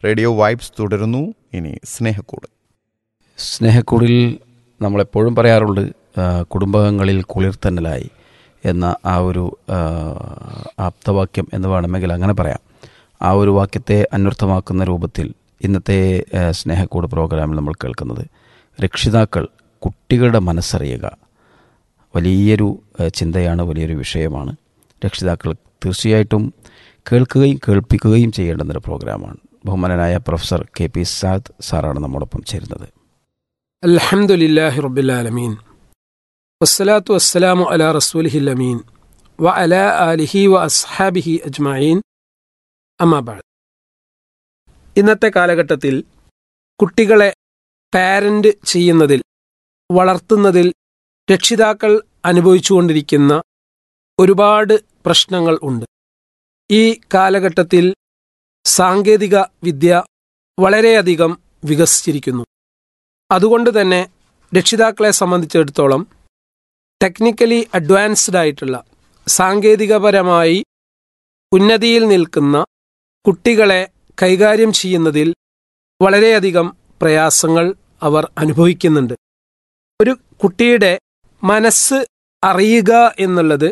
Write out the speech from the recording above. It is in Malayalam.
റേഡിയോ വൈബ്സ് തുടരുന്നു ഇനി സ്നേഹക്കൂട് സ്നേഹക്കൂടിൽ നമ്മളെപ്പോഴും പറയാറുണ്ട് ആ, കുടുംബങ്ങളിൽ കുളിർത്തന്നലായി എന്ന ആ ഒരു ആ, ആപ്തവാക്യം എന്ന് വേണമെങ്കിൽ അങ്ങനെ പറയാം ആ ഒരു വാക്യത്തെ അന്വർത്ഥമാക്കുന്ന രൂപത്തിൽ ഇന്നത്തെ ആ, സ്നേഹക്കൂട് പ്രോഗ്രാമിൽ നമ്മൾ കേൾക്കുന്നത് രക്ഷിതാക്കൾ കുട്ടികളുടെ മനസ്സറിയുക വലിയൊരു ആ, ചിന്തയാണ് വലിയൊരു വിഷയമാണ് രക്ഷിതാക്കൾ തീർച്ചയായിട്ടും കേൾക്കുകയും കേൾപ്പിക്കുകയും ചെയ്യേണ്ടുന്നൊരു പ്രോഗ്രാമാണ് ബഹുമാനനായ പ്രൊഫസർ കെ പി സാദ് സാറാണ് നമ്മോടൊപ്പം ചേരുന്നത് الحمد لله رب العالمين والصلاة والسلام على رسوله الأمين وعلى آله وأصحابه أجمعين أما بعد ഇന്നത്തെ കാലഘട്ടത്തിൽ കുട്ടികളെ പാരന്റ് ചെയ്യുന്നതിൽ വളർത്തുന്നതിൽ രക്ഷിതാക്കൾ അനുഭവിച്ചുകൊണ്ടിരിക്കുന്ന ഒരുപാട് പ്രശ്നങ്ങൾ ഉണ്ട് ഈ കാലഘട്ടത്തിൽ സാങ്കേതിക വിദ്യ വളരെയധികം വികസിച്ചിരിക്കുന്നു അതുകൊണ്ട് തന്നെ രക്ഷിതാക്കളെ സംബന്ധിച്ചിടത്തോളം ടെക്നിക്കലി അഡ്വാൻസ്ഡ് ആയിട്ടുള്ള സാങ്കേതികപരമായി ഉന്നതിയിൽ നിൽക്കുന്ന കുട്ടികളെ കൈകാര്യം ചെയ്യുന്നതിൽ വളരെയധികം പ്രയാസങ്ങൾ അവർ അനുഭവിക്കുന്നുണ്ട് ഒരു കുട്ടിയുടെ മനസ്സ് അറിയുക എന്നുള്ളത്